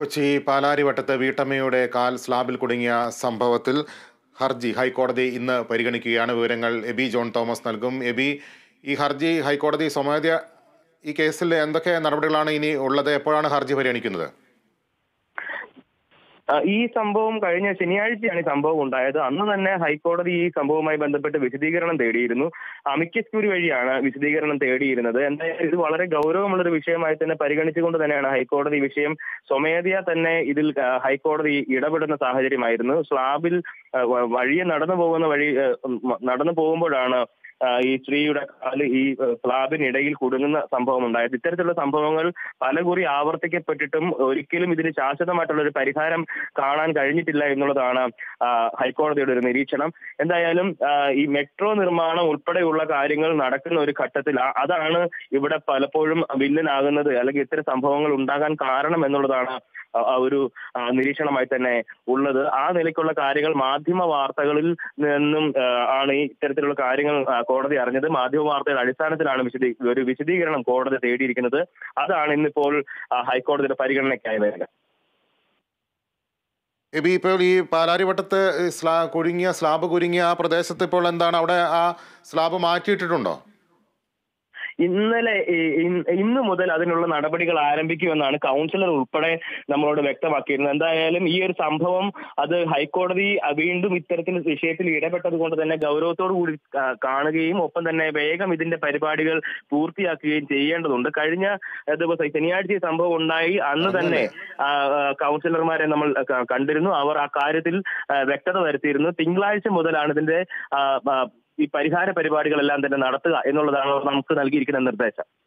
കൊച്ചി പാലാരിവട്ടത്ത് വീട്ടമ്മയുടെ കാൽ സ്ലാബിൽ കുടുങ്ങിയ സംഭവത്തിൽ ഹർജി ഹൈക്കോടതി ഇന്ന് പരിഗണിക്കുകയാണ് വിവരങ്ങൾ എബി ജോൺ തോമസ് നൽകും എബി ഈ ഹർജി ഹൈക്കോടതി സ്വമേധയ ഈ കേസിൽ എന്തൊക്കെ നടപടികളാണ് ഇനി ഉള്ളത് എപ്പോഴാണ് ഹർജി പരിഗണിക്കുന്നത് ആ, ഈ സംഭവം കഴിഞ്ഞ ശനിയാഴ്ചയാണ് ഈ സംഭവം ഉണ്ടായത് അന്ന് തന്നെ ഹൈക്കോടതി ഈ സംഭവവുമായി ബന്ധപ്പെട്ട് വിശദീകരണം തേടിയിരുന്നു അമിക്കസ് ക്യൂരി വഴിയാണ് വിശദീകരണം തേടിയിരുന്നത് എന്തായാലും ഇത് വളരെ ഗൗരവമുള്ള ഒരു വിഷയമായി തന്നെ പരിഗണിച്ചുകൊണ്ട് തന്നെയാണ് ഹൈക്കോടതി ഈ വിഷയം സ്വമേധയാ തന്നെ ഇതിൽ ആ, ഹൈക്കോടതി ഇടപെടുന്ന സാഹചര്യമായിരുന്നു സ്ലാബിൽ ആ, വ- വഴിയെ നടന്നു പോകുന്ന വഴി ആ, ഉം, നടന്നു പോകുമ്പോഴാണ് ആ, ഈ സ്ത്രീയുടെ കാല് ഈ ആ, സ്ലാബിനിടയിൽ കുടുങ്ങുന്ന സംഭവം ഉണ്ടായത് ഇത്തരത്തിലുള്ള സംഭവങ്ങൾ പലകുറി ആവർത്തിക്കപ്പെട്ടിട്ടും ഒരിക്കലും ഇതിന് ശാശ്വതമായിട്ടുള്ള ഒരു പരിഹാരം കാണാൻ കഴിഞ്ഞിട്ടില്ല എന്നുള്ളതാണ് ആ, ഹൈക്കോടതിയുടെ ഒരു നിരീക്ഷണം എന്തായാലും ആ, ഈ മെട്രോ നിർമ്മാണം ഉൾപ്പെടെയുള്ള കാര്യങ്ങൾ നടക്കുന്ന ഒരു ഘട്ടത്തിൽ ആ- അതാണ് ഇവിടെ പലപ്പോഴും വില്ലനാകുന്നത് അല്ലെങ്കിൽ ഇത്തരം സംഭവങ്ങൾ ഉണ്ടാകാൻ കാരണം എന്നുള്ളതാണ് ആ- ആ ഒരു ആ, നിരീക്ഷണമായി തന്നെ ഉള്ളത് ആ നിലയ്ക്കുള്ള കാര്യങ്ങൾ മാധ്യമ വാർത്തകളിൽ നിന്നും ആ, ആണ് ഈ ഇത്തരത്തിലുള്ള കാര്യങ്ങൾ ആ, കോടതി അറിഞ്ഞത് മാധ്യമ വാർത്തയുടെ അടിസ്ഥാനത്തിലാണ് വിശദീ ഒരു വിശദീകരണം കോടതി തേടിയിരിക്കുന്നത് അതാണ് ഇന്നിപ്പോൾ ആ, ഹൈക്കോടതിയുടെ പരിഗണനയ്ക്കായി വരുന്നത് എബി ഇപ്പോൾ ഈ പാലാരിവട്ടത്ത് ഈ സ്ലാ കുരുങ്ങിയ സ്ലാബ് കുരുങ്ങിയ ആ പ്രദേശത്ത് ഇപ്പോൾ എന്താണ് അവിടെ ആ സ്ലാബ് മാറ്റിയിട്ടിട്ടുണ്ടോ ഇന്നലെ ഈ- ഇൻ- ഇന്ന് മുതൽ അതിനുള്ള നടപടികൾ ആരംഭിക്കുമെന്നാണ് കൗൺസിലർ ഉൾപ്പെടെ നമ്മളോട് വ്യക്തമാക്കിയിരുന്നത് എന്തായാലും ഈ ഒരു സംഭവം അത് ഹൈക്കോടതി അഹ് വീണ്ടും ഇത്തരത്തിൽ വിഷയത്തിൽ ഇടപെട്ടത് കൊണ്ട് തന്നെ ഗൗരവത്തോടു കൂടി ആ, കാണുകയും ഒപ്പം തന്നെ വേഗം ഇതിന്റെ പരിപാടികൾ പൂർത്തിയാക്കുകയും ചെയ്യേണ്ടതുണ്ട് കഴിഞ്ഞ ആ, ദിവസം ഈ ശനിയാഴ്ച ഈ സംഭവം ഉണ്ടായി അന്ന് തന്നെ ആ, ആ, കൗൺസിലർമാരെ നമ്മൾ ക- കണ്ടിരുന്നു അവർ ആ കാര്യത്തിൽ ആ, വ്യക്തത വരുത്തിയിരുന്നു തിങ്കളാഴ്ച മുതലാണ് ഇതിന്റെ ആ, ആ, ഈ പരിഹാര പരിപാടികളെല്ലാം തന്നെ നടത്തുക എന്നുള്ളതാണ് നമുക്ക് നൽകിയിരിക്കുന്ന നിർദ്ദേശം